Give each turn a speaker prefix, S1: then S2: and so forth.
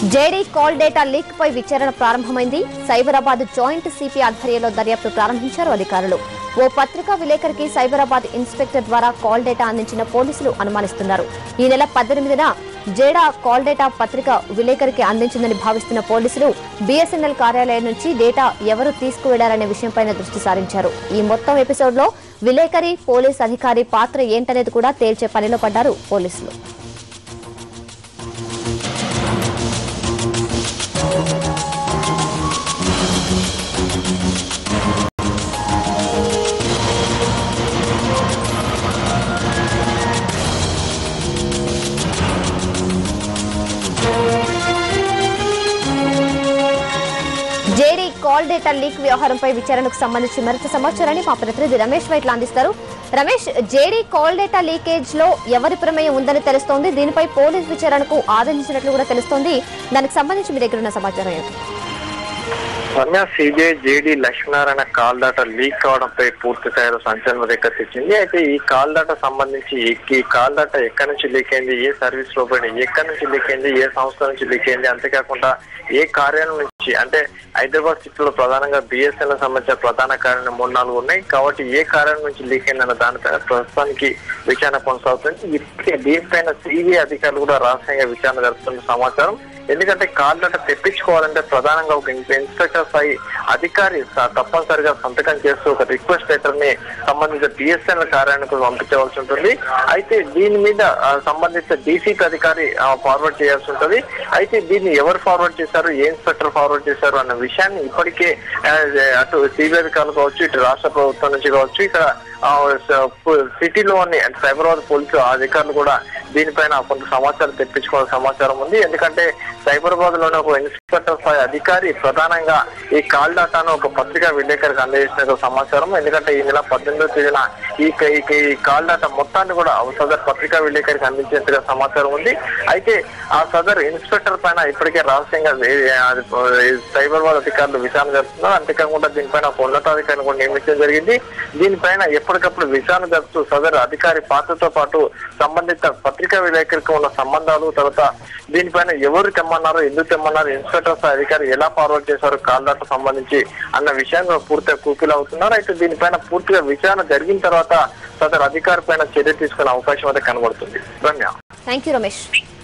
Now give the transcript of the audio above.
S1: JD call data leak పై విచారణ ప్రారంభమైంది సైబరాబాద్ జాయింట్ సిపి ఆధ్వర్యంలో దర్యాప్తు ప్రారంభించారు అధికారులు ఓ పత్రికా విలేకరికి సైబరాబాద్ ఇన్స్పెక్టర్ ద్వారా కాల్ డేటా అందించిన పోలీసులు అనుమానిస్తున్నారు ఈ నెల పద్దెనిమిదిన జేడా కాల్ డేటా పత్రిక విలేకరికి అందించిందని భావిస్తున్న పోలీసులు బీఎస్ఎన్ఎల్ కార్యాలయం నుంచి డేటా ఎవరు తీసుకువెళ్లారనే విషయంపైన దృష్టి సారించారు ఈ మొత్తం ఎపిసోడ్ లో విలేకరి పోలీస్ అధికారి పాత్ర ఏంటనేది కూడా తేల్చే పనిలో పడ్డారు పోలీసులు జేడీ కాల్ డేటా లీక్ వ్యవహారంపై విచారణకు సంబంధించి మరింత సమాచారాన్ని మా ప్రతినిధి రమేష్ వైట్ల అందిస్తారు Ramesh JD call data leakage లో ఎవరి ప్రమేయం ఉందని తెలుస్తోంది దీనిపై పోలీస్ విచారణకు ఆదేశించినట్లు కూడా తెలుస్తోంది దానికి సంబంధించి మీ దగ్గర ఉన్న సమాచారం ఏంటి
S2: Ramya CBI JD Lakshminarayana call data leak కావడంపై పూర్తి స్థాయిలో సంచలనం రేకెత్తించింది అయితే ఈ కాల్ డాటా సంబంధించి ఈ- ఈ కాల్ డాటా ఎక్కడి నుంచి లీక్ అయింది ఏ సర్వీస్ లో పోయింది ఎక్కడి నుంచి లీక్ అయింది ఏ సంస్థ నుంచి లీక్ అయింది అంతేకాకుండా ఏ కార్యాలయం నుంచి అంటే హైదరాబాద్ సిటీలో ప్రధానంగా బిఎస్ఎన్ఎల్ సంబంధించిన ప్రధాన కార్యాలయం మూడు నాలుగు ఉన్నాయి కాబట్టి ఏ కార్యాలయం నుంచి లీక్ అయిందన్న దానిపైన ప్రస్తుతానికి విచారణ కొనసాగుతుంది ఇప్పటికే దీనిపైన సిబిఐ అధికారులు కూడా రహస్యంగా విచారణ జరుపుతున్న సమాచారం ఎందుకంటే కాల్ డేటా తెప్పించుకోవాలంటే ప్రధానంగా ఒక ఇన్స్పెక్టర్ స్థాయి అధికారి స- తప్పనిసరిగా సంతకం చేస్తూ ఒక రిక్వెస్ట్ లెటర్ ని సంబంధించిన బిఎస్ఎన్ఎల్ కార్యాలయానికి పంపించవలసి ఉంటుంది అయితే దీని మీద ఆ, సంబంధిత డీసీపీ అధికారి ఫార్వర్డ్ చేయాల్సి ఉంటుంది అయితే దీన్ని ఎవరు ఫార్వర్డ్ చేశారు ఏ ఇన్స్పెక్టర్ ఫార్వర్డ్ చేశారు అన్న విషయాన్ని ఇప్పటికే ఆ, అటు సిబిఐ అధికారులు కావచ్చు ఇటు రాష్ట్ర ప్రభుత్వం నుంచి కావచ్చు ఇక్కడ ఆ, స- పు- సిటీలోని అంటే సైబరాబాద్ పోలీసు అధికారులు కూడా దీనిపైన కొంత సమాచారం తెప్పించుకోవాల్సిన సమాచారం ఉంది ఎందుకంటే సైబరాబాద్ లోని ఒక ఇన్స్పెక్టర్ స్థాయి అధికారి ప్రధానంగా ఈ కాల్ డాటాను ఒక పత్రికా విలేకరికి అందజేసిన సమాచారం ఎందుకంటే ఈ నెల పద్దెనిమిదో తేదీన ఈ క- ఈ క- ఈ కాల్ డాటా మొత్తాన్ని కూడా ఆ సదర్ పత్రికా విలేకరికి అందించేట్టుగా సమాచారం ఉంది అయితే ఆ సదర్ ఇన్స్పెక్టర్ పైన ఇప్పటికే రహస్యంగా ఏ- అది, ఏ, సైబరాబాద్ అధికారులు విచారణ జరుపుతున్నారు అంతేకాకుండా దీనిపైన ఒక ఉన్నతాధికారిని కూడా నియమించడం జరిగింది దీనిపైన ఎప్పటికప్పుడు విచారణ జరుపుతూ సదరు అధికారి పాత్రతో పాటు సంబంధిత పత్రికా విలేకరికి ఉన్న సంబంధాలు తర్వాత దీనిపైన ఎవరు తెమ్మన్నారు ఎందుకు తెమ్మన్నారు ఇన్స్పెక్టర్ స్థాయి అధికారి ఎలా ఫార్వర్డ్ చేశారు కాల్డాట సంబంధించి అన్న విషయాన్ని కూడా పూర్తిగా కూపీలు అవుతున్నారు అయితే దీనిపైన పూర్తిగా విచారణ జరిగిన తర్వాత సదరు అధికారి పైన చర్య తీసుకునే అవకాశం అయితే కనబడుతుంది ధన్యవాదాలు
S1: థ్యాంక్ యూ రమేష్